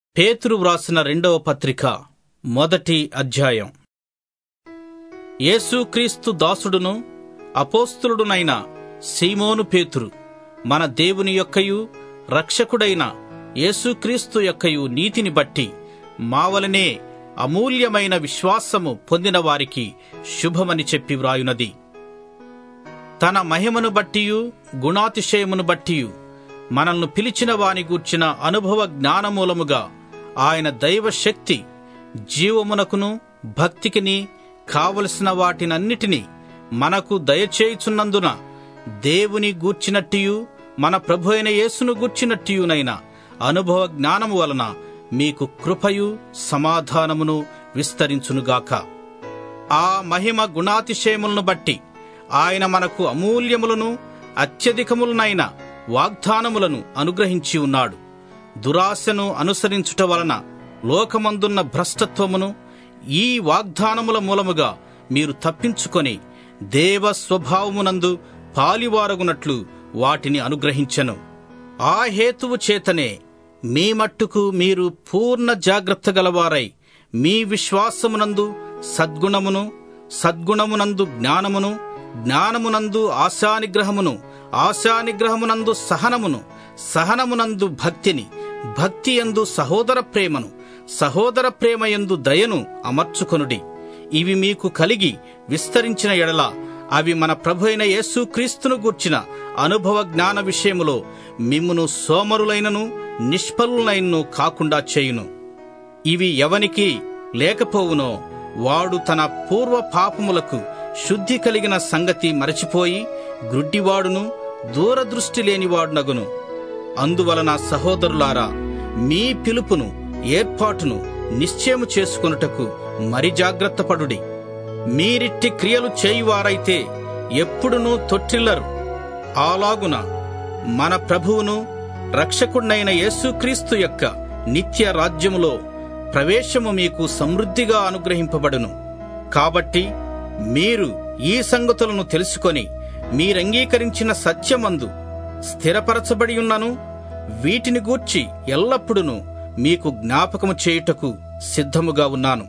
పేతురు వ్రాసిన రెండవ పత్రిక మొదటి అధ్యాయం యేసుక్రీస్తు దాసుడును అపోస్తులుడునైన సీమోను పేతురు మన దేవుని యొక్కయు రక్షకుడైన యేసుక్రీస్తు యొక్కయు నీతిని బట్టి మావలనే అమూల్యమైన విశ్వాసము పొందిన వారికి శుభమని చెప్పి వ్రాయునది తన మహిమను బట్టియు గుణాతిశయమును బట్టియు మనల్ని పిలిచిన వాని గూర్చిన అనుభవ జ్ఞానమూలముగా ఆయన దైవ శక్తి జీవమునకును భక్తికిని కావలసిన వాటినన్నిటినీ మనకు దయచేయుచున్నందున దేవుని గూర్చినట్టియు మన ప్రభు అయిన యేసును గూర్చినట్టియునైన అనుభవ జ్ఞానము వలన మీకు కృపయు సమాధానమును విస్తరించునుగాక ఆ మహిమ గుణాతిశయములను బట్టి ఆయన మనకు అమూల్యములను అత్యధికములనైన వాగ్దానములను అనుగ్రహించి ఉన్నాడు దురాశను అనుసరించుట వలన లోకమందున్న భ్రష్టత్వమును ఈ వాగ్దానముల మూలముగా మీరు తప్పించుకొని దేవ స్వభావమునందు పాలివారగునట్లు వాటిని అనుగ్రహించెను ఆ హేతువు చేతనే మీ మట్టుకు మీరు పూర్ణ జాగ్రత్త గలవారై మీ విశ్వాసమునందు సద్గుణమును సద్గుణమునందు జ్ఞానమును జ్ఞానమునందు ఆశానిగ్రహమును ఆశానిగ్రహమునందు సహనమును సహనమునందు భక్తిని భక్తి యందు సహోదర ప్రేమను సహోదర ప్రేమయందు దయను అమర్చుకొనుడి ఇవి మీకు కలిగి విస్తరించిన ఎడల అవి మన ప్రభు అయిన యేసుక్రీస్తును గూర్చిన అనుభవ జ్ఞాన విషయములో మిమ్మును సోమరులైనను నిష్ఫలులైనను కాకుండా చేయును ఇవి ఎవనికి లేకపోవునో వాడు తన పూర్వ పాపములకు శుద్ధి కలిగిన సంగతి మరచిపోయి గ్రుడ్డివాడును దూరదృష్టి లేనివాడునగును అందువలన సహోదరులారా మీ పిలుపును ఏర్పాటును నిశ్చయము చేసుకొనుటకు మరి జాగ్రత్తపడుడి మీరిట్టి క్రియలు చేయువారైతే ఎప్పుడునూ తొట్టిల్లరు అలాగున మన ప్రభువును రక్షకుడినైన యేసుక్రీస్తు యొక్క నిత్య రాజ్యములో ప్రవేశము మీకు సమృద్ధిగా అనుగ్రహింపబడును కాబట్టి మీరు ఈ సంగతులను తెలుసుకొని మీరంగీకరించిన సత్యమందు స్థిరపరచబడి ఉన్నను వీటిని గూర్చి ఎల్లప్పుడూ మీకు జ్ఞాపకము చేయుటకు సిద్ధముగా ఉన్నాను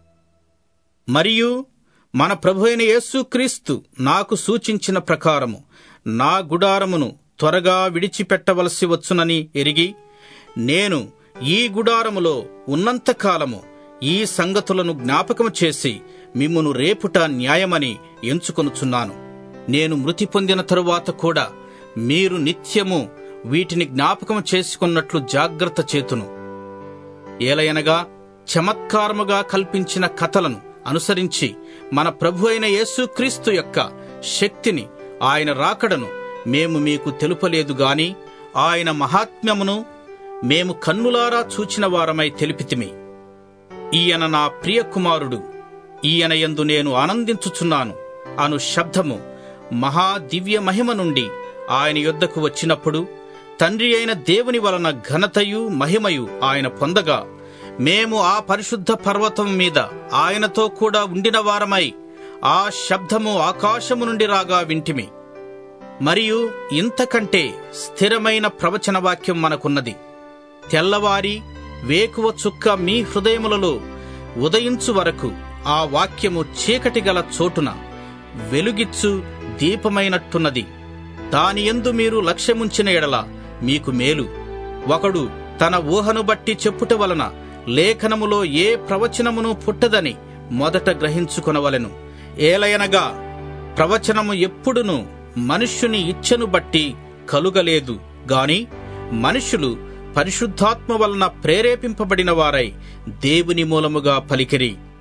మరియు మన ప్రభు అయిన యేసుక్రీస్తు నాకు సూచించిన ప్రకారము నా గుడారమును త్వరగా విడిచిపెట్టవలసి వచ్చునని ఎరిగి నేను ఈ గుడారములో ఉన్నంతకాలము ఈ సంగతులను జ్ఞాపకము చేసి మిమ్మును రేపుట న్యాయమని ఎంచుకొనుచున్నాను నేను మృతి పొందిన తరువాత కూడా మీరు నిత్యము వీటిని జ్ఞాపకం చేసుకున్నట్లు జాగ్రత్త చేతును ఏలయనగా చమత్కారముగా కల్పించిన కథలను అనుసరించి మన ప్రభు అయిన యేసుక్రీస్తు యొక్క శక్తిని ఆయన రాకడను మేము మీకు తెలుపలేదు గాని ఆయన మహాత్మ్యమును మేము కన్నులారా చూచిన వారమై తెలిపితిమి ఈయన నా ప్రియ కుమారుడు ఈయన యందు నేను ఆనందించుచున్నాను అను శబ్దము మహా దివ్య మహిమ నుండి ఆయన యొద్దకు వచ్చినప్పుడు తండ్రి అయిన దేవుని వలన ఘనతయు మహిమయు ఆయన పొందగా మేము ఆ పరిశుద్ధ పర్వతం మీద ఆయనతో కూడా ఉండిన వారమై ఆ శబ్దము ఆకాశము నుండి రాగా వింటిమి మరియు ఇంతకంటే స్థిరమైన ప్రవచన వాక్యం మనకున్నది తెల్లవారి వేకువ చుక్క మీ హృదయములలో ఉదయించు వరకు ఆ వాక్యము చీకటి గల చోటున వెలుగిచ్చు దీపమైనట్టున్నది దాని యందు మీరు లక్ష్యముంచిన ఎడల మీకు మేలు ఒకడు తన ఊహను బట్టి చెప్పుట వలన లేఖనములో ఏ ప్రవచనమును పుట్టదని మొదట గ్రహించుకొనవలెను ఏలయనగా ప్రవచనము ఎప్పుడును మనుష్యుని ఇచ్ఛను బట్టి కలుగలేదు గాని మనుషులు పరిశుద్ధాత్మ వలన ప్రేరేపింపబడిన వారై దేవుని మూలముగా పలికిరి